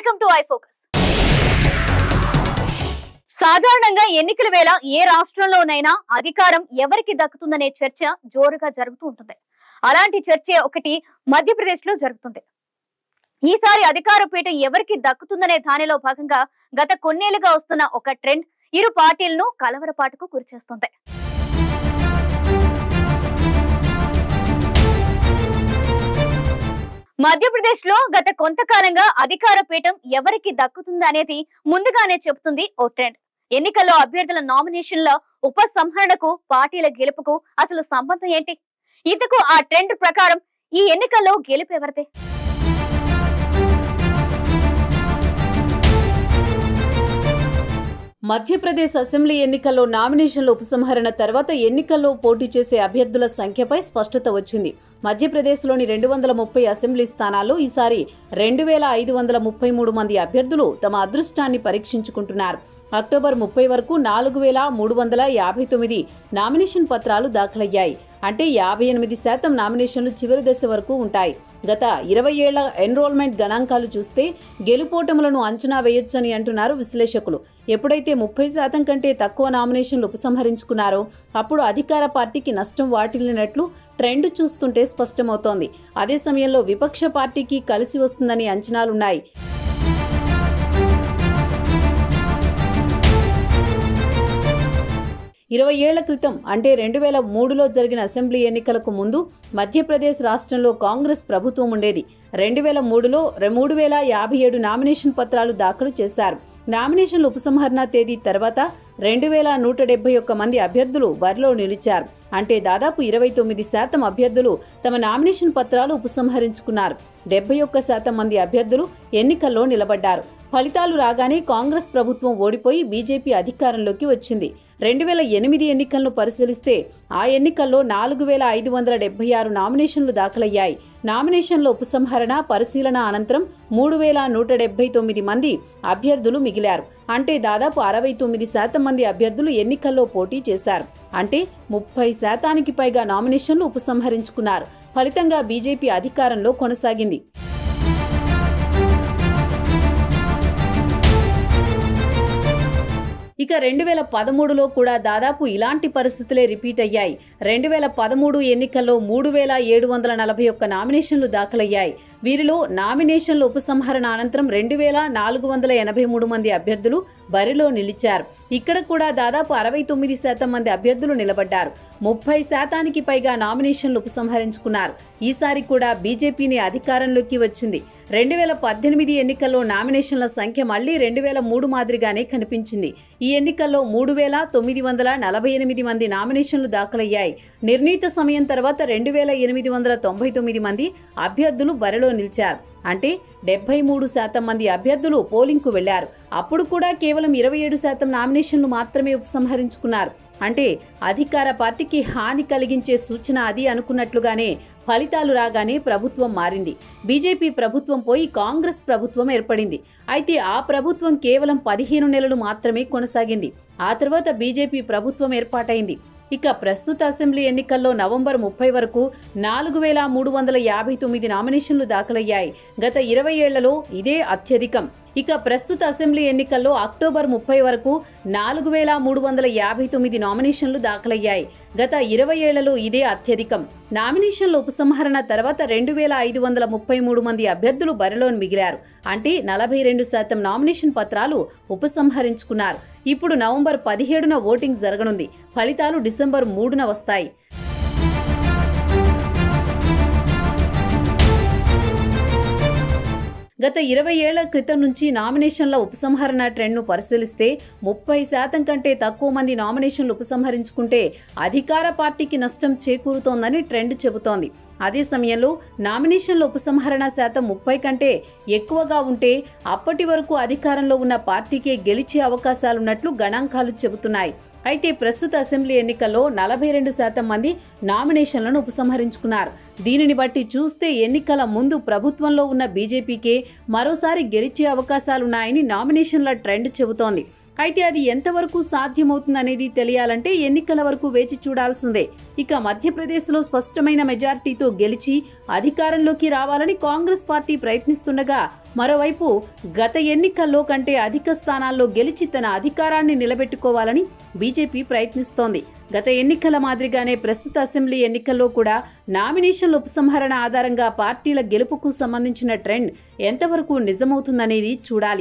welcome to I focus సాధారణంగా ఎన్నికల వేళ ఏ రాష్ట్రంలోనైనా అధికారం ఎవరికి దక్కుతుందనే చర్చ జోరుగా జరుగుతూ ఉంటుంది అలాంటి చర్చ ఒకటి మధ్యప్రదేశ్ లో జరుగుతుంది ఈసారి అధికార పీఠం ఎవరికి దక్కుతుందనే దానిలో భాగంగా గత కొన్నేళ్లుగా వస్తున్న ఒక ట్రెండ్ ఇరు పార్టీలను కలవరపాటుకు గురిచేస్తుంది మధ్యప్రదేశ్ లో గత కొంతకాలంగా అధికార పీఠం ఎవరికి దక్కుతుంది అనేది ముందుగానే చెబుతుంది ఓ ట్రెండ్ ఎన్నికల్లో అభ్యర్థుల నామినేషన్ల ఉపసంహరణకు పార్టీల గెలుపుకు అసలు సంబంధం ఏంటి ఇంతకు ఆ ట్రెండ్ ప్రకారం ఈ ఎన్నికల్లో గెలుపు ఎవరిదే మధ్యప్రదేశ్ అసెంబ్లీ ఎన్నికల్లో నామినేషన్ల ఉపసంహరణ తర్వాత ఎన్నికల్లో పోటీ చేసే అభ్యర్థుల సంఖ్యపై స్పష్టత వచ్చింది మధ్యప్రదేశ్లోని రెండు వందల ముప్పై అసెంబ్లీ స్థానాల్లో ఈసారి రెండు వేల ఐదు వందల ముప్పై మూడు మంది అభ్యర్థులు తమ అదృష్టాన్ని పరీక్షించుకుంటున్నారు అక్టోబర్ ముప్పై వరకు నాలుగు వేల మూడు వందల యాభై తొమ్మిది నామినేషన్ పత్రాలు దాఖలయ్యాయి అంటే యాభై ఎనిమిది శాతం నామినేషన్లు చివరి దశ వరకు ఉంటాయి గత ఇరవై ఏళ్ల ఎన్రోల్మెంట్ గణాంకాలు చూస్తే గెలుపోటములను అంచనా వేయొచ్చని అంటున్నారు విశ్లేషకులు ఎప్పుడైతే ముప్పై శాతం కంటే తక్కువ నామినేషన్లు ఉపసంహరించుకున్నారో అప్పుడు అధికార పార్టీకి నష్టం వాటిల్లినట్లు ట్రెండ్ చూస్తుంటే స్పష్టమవుతోంది అదే సమయంలో విపక్ష పార్టీకి కలిసి వస్తుందని అంచనాలున్నాయి ఇరవై ఏళ్ల క్రితం అంటే రెండు వేల మూడులో జరిగిన అసెంబ్లీ ఎన్నికలకు ముందు మధ్యప్రదేశ్ రాష్ట్రంలో కాంగ్రెస్ ప్రభుత్వం ఉండేది రెండు వేల మూడులో మూడు వేల యాభై ఏడు నామినేషన్ పత్రాలు దాఖలు చేశారు నామినేషన్ల ఉపసంహరణ తేదీ తర్వాత రెండు వేల నూట డెబ్బై ఒక్క మంది అభ్యర్థులు బరిలో నిలిచారు అంటే దాదాపు ఇరవై తొమ్మిది శాతం అభ్యర్థులు తమ నామినేషన్ పత్రాలు ఉపసంహరించుకున్నారు డెబ్బై ఒక్క శాతం మంది అభ్యర్థులు ఎన్నికల్లో నిలబడ్డారు ఫలితాలు రాగానే కాంగ్రెస్ ప్రభుత్వం ఓడిపోయి బీజేపీ అధికారంలోకి వచ్చింది రెండు వేల ఎనిమిది ఎన్నికలను పరిశీలిస్తే ఆ ఎన్నికల్లో నాలుగు వేల ఐదు వందల డెబ్బై ఆరు నామినేషన్లు దాఖలయ్యాయి నామినేషన్ల ఉపసంహరణ పరిశీలన అనంతరం మూడు వేల నూట డెబ్బై తొమ్మిది మంది అభ్యర్థులు మిగిలారు అంటే దాదాపు అరవై తొమ్మిది శాతం మంది అభ్యర్థులు ఎన్నికల్లో పోటీ చేశారు అంటే ముప్పై శాతానికి పైగా నామినేషన్లు ఉపసంహరించుకున్నారు ఫలితంగా బీజేపీ అధికారంలో కొనసాగింది ఇక రెండు వేల పదమూడులో కూడా దాదాపు ఇలాంటి పరిస్థితులే రిపీట్ అయ్యాయి రెండు వేల పదమూడు ఎన్నికల్లో మూడు వేల ఏడు వందల నలభై ఒక్క నామినేషన్లు దాఖలయ్యాయి వీరిలో నామినేషన్ల ఉపసంహరణ అనంతరం రెండు వేల నాలుగు వందల ఎనభై మూడు మంది అభ్యర్థులు బరిలో నిలిచారు ఇక్కడ కూడా దాదాపు అరవై తొమ్మిది శాతం మంది అభ్యర్థులు నిలబడ్డారు ముప్పై శాతానికి పైగా నామినేషన్లు ఉపసంహరించుకున్నారు ఈసారి కూడా బీజేపీని అధికారంలోకి వచ్చింది రెండు వేల పద్దెనిమిది ఎన్నికల్లో నామినేషన్ల సంఖ్య మళ్లీ రెండు వేల మూడు మాదిరిగానే కనిపించింది ఈ ఎన్నికల్లో మూడు వేల తొమ్మిది వందల నలభై ఎనిమిది మంది నామినేషన్లు దాఖలయ్యాయి నిర్ణీత సమయం తర్వాత రెండు వేల ఎనిమిది వందల తొంభై తొమ్మిది మంది అభ్యర్థులు బరిలో నిలిచారు అంటే డెబ్బై మూడు శాతం మంది అభ్యర్థులు పోలింగ్కు వెళ్లారు అప్పుడు కూడా కేవలం ఇరవై ఏడు శాతం నామినేషన్లు మాత్రమే ఉపసంహరించుకున్నారు అంటే అధికార పార్టీకి హాని కలిగించే సూచన అది అనుకున్నట్లుగానే ఫలితాలు రాగానే ప్రభుత్వం మారింది బీజేపీ ప్రభుత్వం పోయి కాంగ్రెస్ ప్రభుత్వం ఏర్పడింది అయితే ఆ ప్రభుత్వం కేవలం పదిహేను నెలలు మాత్రమే కొనసాగింది ఆ తర్వాత బీజేపీ ప్రభుత్వం ఏర్పాటైంది ఇక ప్రస్తుత అసెంబ్లీ ఎన్నికల్లో నవంబర్ ముప్పై వరకు నాలుగు వేల మూడు వందల యాభై తొమ్మిది నామినేషన్లు దాఖలయ్యాయి గత ఇరవై ఏళ్లలో ఇదే అత్యధికం ఇక ప్రస్తుత అసెంబ్లీ ఎన్నికల్లో అక్టోబర్ ముప్పై వరకు నాలుగు వేల మూడు వందల యాభై తొమ్మిది నామినేషన్లు దాఖలయ్యాయి గత ఇరవై ఏళ్లలో ఇదే అత్యధికం నామినేషన్ల ఉపసంహరణ తర్వాత రెండు వేల ఐదు వందల ముప్పై మూడు మంది అభ్యర్థులు బరిలో మిగిలారు అంటే నలభై రెండు శాతం నామినేషన్ పత్రాలు ఉపసంహరించుకున్నారు ఇప్పుడు నవంబర్ పదిహేడున ఓటింగ్ జరగనుంది ఫలితాలు డిసెంబర్ మూడున వస్తాయి గత ఇరవై ఏళ్ల క్రితం నుంచి నామినేషన్ల ఉపసంహరణ ట్రెండ్ను పరిశీలిస్తే ముప్పై శాతం కంటే తక్కువ మంది నామినేషన్లు ఉపసంహరించుకుంటే అధికార పార్టీకి నష్టం చేకూరుతోందని ట్రెండ్ చెబుతోంది అదే సమయంలో నామినేషన్ల ఉపసంహరణ శాతం ముప్పై కంటే ఎక్కువగా ఉంటే అప్పటి వరకు అధికారంలో ఉన్న పార్టీకే గెలిచే అవకాశాలున్నట్లు గణాంకాలు చెబుతున్నాయి అయితే ప్రస్తుత అసెంబ్లీ ఎన్నికల్లో నలభై రెండు శాతం మంది నామినేషన్లను ఉపసంహరించుకున్నారు దీనిని బట్టి చూస్తే ఎన్నికల ముందు ప్రభుత్వంలో ఉన్న బీజేపీకే మరోసారి గెలిచే అవకాశాలున్నాయని నామినేషన్ల ట్రెండ్ చెబుతోంది అయితే అది ఎంతవరకు సాధ్యమవుతుందనేది తెలియాలంటే ఎన్నికల వరకు వేచి చూడాల్సిందే ఇక మధ్యప్రదేశ్లో స్పష్టమైన మెజార్టీతో గెలిచి అధికారంలోకి రావాలని కాంగ్రెస్ పార్టీ ప్రయత్నిస్తుండగా మరోవైపు గత ఎన్నికల్లో కంటే అధిక స్థానాల్లో గెలిచి తన అధికారాన్ని నిలబెట్టుకోవాలని బీజేపీ ప్రయత్నిస్తోంది గత ఎన్నికల మాదిరిగానే ప్రస్తుత అసెంబ్లీ ఎన్నికల్లో కూడా నామినేషన్ల ఉపసంహరణ ఆధారంగా పార్టీల గెలుపుకు సంబంధించిన ట్రెండ్ ఎంతవరకు నిజమవుతుందనేది చూడాలి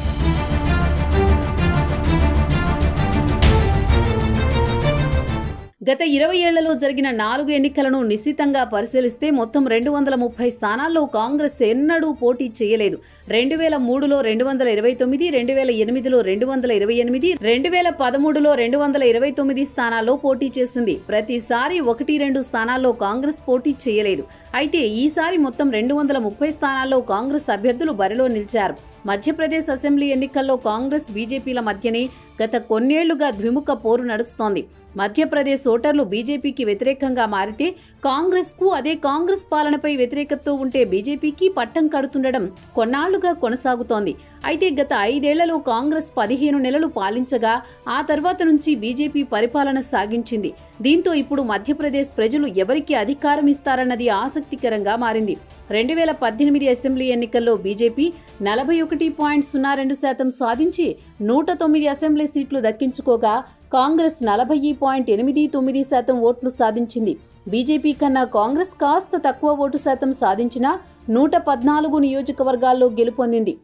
గత ఇరవై ఏళ్లలో జరిగిన నాలుగు ఎన్నికలను నిశితంగా పరిశీలిస్తే మొత్తం రెండు వందల ముప్పై స్థానాల్లో కాంగ్రెస్ ఎన్నడూ పోటీ చేయలేదు రెండు వేల మూడులో రెండు వందల ఇరవై తొమ్మిది రెండు వేల ఎనిమిదిలో రెండు వందల ఇరవై ఎనిమిది రెండు వేల పదమూడులో రెండు వందల ఇరవై తొమ్మిది స్థానాల్లో పోటీ చేసింది ప్రతిసారి ఒకటి రెండు స్థానాల్లో కాంగ్రెస్ పోటీ చేయలేదు అయితే ఈసారి మొత్తం రెండు వందల ముప్పై స్థానాల్లో కాంగ్రెస్ అభ్యర్థులు బరిలో నిలిచారు మధ్యప్రదేశ్ అసెంబ్లీ ఎన్నికల్లో కాంగ్రెస్ బీజేపీల మధ్యనే గత కొన్నేళ్లుగా ద్విముఖ పోరు నడుస్తోంది మధ్యప్రదేశ్ ఓటర్లు బీజేపీకి వ్యతిరేకంగా మారితే కాంగ్రెస్ కు అదే కాంగ్రెస్ పాలనపై వ్యతిరేకతతో ఉంటే బీజేపీకి పట్టం కడుతుండడం కొన్నాళ్లుగా కొనసాగుతోంది అయితే గత ఐదేళ్లలో కాంగ్రెస్ పదిహేను నెలలు పాలించగా ఆ తర్వాత నుంచి బీజేపీ పరిపాలన సాగించింది దీంతో ఇప్పుడు మధ్యప్రదేశ్ ప్రజలు ఎవరికి అధికారం ఇస్తారన్నది ఆసక్తికరంగా మారింది రెండు వేల పద్దెనిమిది అసెంబ్లీ ఎన్నికల్లో బీజేపీ నలభై ఒకటి పాయింట్ సున్నా రెండు శాతం సాధించి నూట తొమ్మిది అసెంబ్లీ సీట్లు దక్కించుకోగా కాంగ్రెస్ నలభై పాయింట్ ఎనిమిది తొమ్మిది శాతం ఓట్లు సాధించింది బీజేపీ కన్నా కాంగ్రెస్ కాస్త తక్కువ ఓటు శాతం సాధించిన నూట పద్నాలుగు నియోజకవర్గాల్లో గెలుపొందింది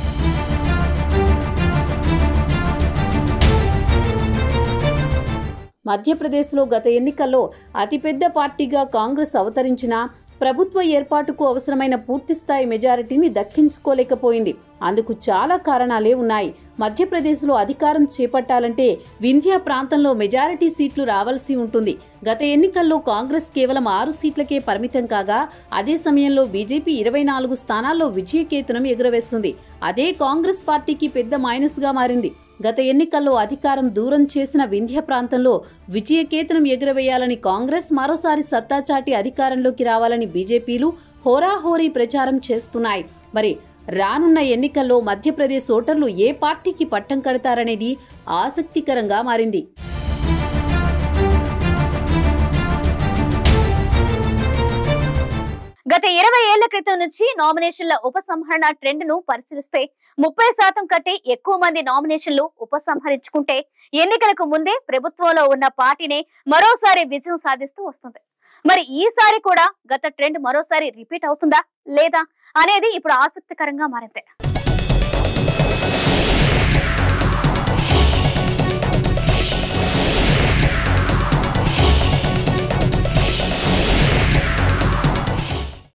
మధ్యప్రదేశ్లో గత ఎన్నికల్లో అతిపెద్ద పార్టీగా కాంగ్రెస్ అవతరించినా ప్రభుత్వ ఏర్పాటుకు అవసరమైన పూర్తిస్థాయి మెజారిటీని దక్కించుకోలేకపోయింది అందుకు చాలా కారణాలే ఉన్నాయి మధ్యప్రదేశ్లో అధికారం చేపట్టాలంటే వింధ్యా ప్రాంతంలో మెజారిటీ సీట్లు రావాల్సి ఉంటుంది గత ఎన్నికల్లో కాంగ్రెస్ కేవలం ఆరు సీట్లకే పరిమితం కాగా అదే సమయంలో బీజేపీ ఇరవై నాలుగు స్థానాల్లో విజయకేతనం ఎగురవేస్తుంది అదే కాంగ్రెస్ పార్టీకి పెద్ద మైనస్గా మారింది గత ఎన్నికల్లో అధికారం దూరం చేసిన వింధ్య ప్రాంతంలో విజయకేతనం ఎగురవేయాలని కాంగ్రెస్ మరోసారి సత్తాచాటి అధికారంలోకి రావాలని బీజేపీలు హోరాహోరీ ప్రచారం చేస్తున్నాయి మరి రానున్న ఎన్నికల్లో మధ్యప్రదేశ్ ఓటర్లు ఏ పార్టీకి పట్టం కడతారనేది ఆసక్తికరంగా మారింది గత ఇరవై ఏళ్ల క్రితం నుంచి నామినేషన్ల ఉపసంహరణ ట్రెండ్ ను పరిశీలిస్తే ముప్పై శాతం కంటే ఎక్కువ మంది నామినేషన్లు ఉపసంహరించుకుంటే ఎన్నికలకు ముందే ప్రభుత్వంలో ఉన్న పార్టీనే మరోసారి విజయం సాధిస్తూ వస్తుంది మరి ఈసారి కూడా గత ట్రెండ్ మరోసారి రిపీట్ అవుతుందా లేదా అనేది ఇప్పుడు ఆసక్తికరంగా మారింది